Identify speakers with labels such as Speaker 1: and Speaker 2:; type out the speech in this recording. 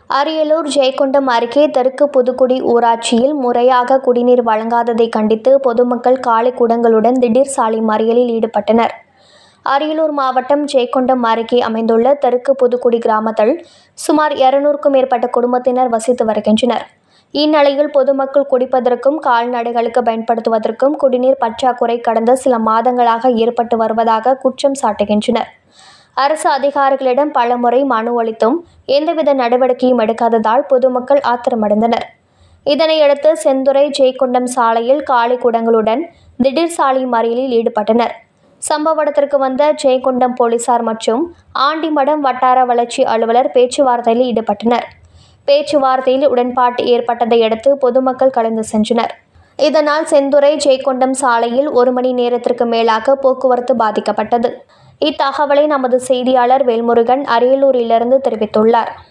Speaker 1: அரியலூர் ஜெயங்கொண்டம் அருகே தெற்கு புதுக்குடி ஊராட்சியில் முறையாக குடிநீர் வழங்காததை கண்டித்து பொதுமக்கள் காலை குடங்களுடன் திடீர் சாலை மறியலில் ஈடுபட்டனர் அரியலூர் மாவட்டம் ஜெயங்கொண்டம் அருகே அமைந்துள்ள தெற்கு புதுக்குடி கிராமத்தில் சுமார் இருநூறுக்கும் மேற்பட்ட குடும்பத்தினர் வசித்து வருகின்றனர் இந்நிலையில் பொதுமக்கள் குடிப்பதற்கும் கால்நடைகளுக்கு பயன்படுத்துவதற்கும் குடிநீர் பற்றாக்குறை கடந்த சில மாதங்களாக ஏற்பட்டு வருவதாக குற்றம் சாட்டுகின்றனர் அரசு அதிகாரிகளிடம் பலமுறை மனு அளித்தும் எந்தவித நடவடிக்கையும் எடுக்காததால் பொதுமக்கள் ஆத்திரமடைந்தனர் இதனையடுத்து செந்துறை ஜெயக்கொண்டம் சாலையில் காலி குடங்களுடன் திடீர் சாலை மறியலில் ஈடுபட்டனர் சம்பவ இடத்திற்கு வந்த ஜெயங்கொண்டம் போலீசார் மற்றும் ஆண்டிமடம் வட்டார வளர்ச்சி அலுவலர் பேச்சுவார்த்தையில் ஈடுபட்டனர் பேச்சுவார்த்தையில் உடன்பாட்டு ஏற்பட்டதை அடுத்து பொதுமக்கள் கலந்து சென்றனர் இதனால் செந்துறை ஜெயங்கொண்டம் சாலையில் ஒரு மணி நேரத்திற்கு மேலாக போக்குவரத்து பாதிக்கப்பட்டது இத்தகவலை நமது செய்தியாளர் வேல்முருகன் அரியலூரிலிருந்து தெரிவித்துள்ளார்